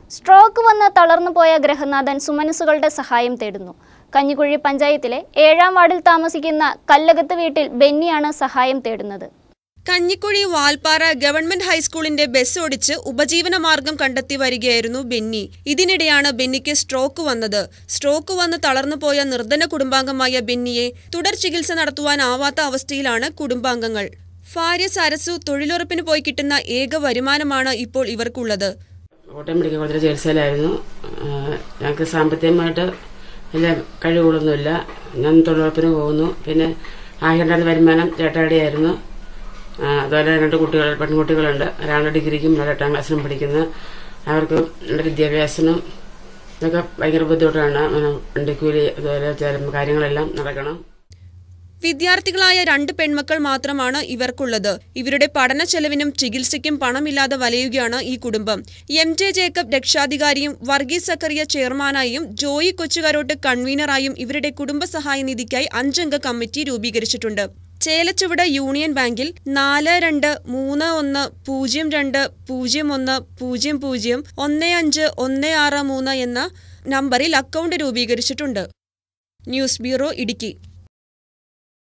stroke വന്ന് തളർന്നുപോയ ഗ്രഹനാഥൻ സുമനസുകളുടെ സഹായം തേടുന്നു കഞ്ഞിക്കുഴി പഞ്ചായത്തിലെ ഏഴാം വാർഡിൽ താമസിക്കുന്ന കല്ലകത്ത് വീട്ടിൽ ബെന്നിയാണ് സഹായം തേടുന്നത് കഞ്ഞിക്കുഴി വാൽപ്പാറ ഗവൺമെന്റ് ഹൈസ്കൂളിന്റെ ബസ് ഓടിച്ച് ഉപജീവന മാർഗം കണ്ടെത്തി വരികയായിരുന്നു ബെന്നി ഇതിനിടെയാണ് ബെന്നിക്ക് സ്ട്രോക്ക് വന്നത് സ്ട്രോക്ക് വന്ന് തളർന്നുപോയ നിർധന കുടുംബാംഗമായ ബെന്നിയെ തുടർ ചികിത്സ നടത്തുവാനാവാത്ത അവസ്ഥയിലാണ് കുടുംബാംഗങ്ങൾ ഭാര്യ സരസു തൊഴിലുറപ്പിന് പോയി കിട്ടുന്ന ഏക വരുമാനമാണ് ഇപ്പോൾ ഇവർക്കുള്ളത് കോട്ടയം മെഡിക്കൽ കോളേജിലെ ചികിത്സയിലായിരുന്നു ആഹ് ഞങ്ങൾക്ക് സാമ്പത്തികമായിട്ട് വലിയ കഴിവുകളൊന്നുമില്ല ഞാൻ തൊഴിലുറപ്പിന് പോകുന്നു പിന്നെ ആകേണ്ടായിരുന്ന വരുമാനം ചേട്ടാടിയായിരുന്നു ആഹ് അതുപോലെ രണ്ട് കുട്ടികൾ പെൺകുട്ടികളുണ്ട് ഒരാൾ ഡിഗ്രിക്കും ഒരാൾ എട്ടാം ക്ലാസ്സിലും പഠിക്കുന്നു അവർക്ക് നല്ല വിദ്യാഭ്യാസത്തിനും ഇതൊക്കെ ഭയങ്കര ബുദ്ധിമുട്ടാണ് അങ്ങനെ വണ്ടിക്കൂലി അതുപോലെ ചില കാര്യങ്ങളെല്ലാം നടക്കണം വിദ്യാർത്ഥികളായ രണ്ട് പെൺമക്കൾ മാത്രമാണ് ഇവർക്കുള്ളത് ഇവരുടെ പഠന ചെലവിനും ചികിത്സയ്ക്കും പണമില്ലാതെ വലയുകയാണ് ഈ കുടുംബം എം ജെ ജേക്കബ് രക്ഷാധികാരിയും വർഗീസ് സക്കറിയ ചെയർമാനായും ജോയി കൊച്ചുകാരോട്ട് കൺവീനറായും ഇവരുടെ കുടുംബസഹായ നിധിക്കായി അഞ്ചംഗ കമ്മിറ്റി രൂപീകരിച്ചിട്ടുണ്ട് ചേലച്ചുവട് യൂണിയൻ ബാങ്കിൽ നാല് രണ്ട് മൂന്ന് ഒന്ന് പൂജ്യം രണ്ട് പൂജ്യം ഒന്ന് പൂജ്യം പൂജ്യം ഒന്ന് അഞ്ച് ഒന്ന് ആറ് മൂന്ന് എന്ന നമ്പറിൽ അക്കൗണ്ട് രൂപീകരിച്ചിട്ടുണ്ട് ന്യൂസ് ബ്യൂറോ ഇടുക്കി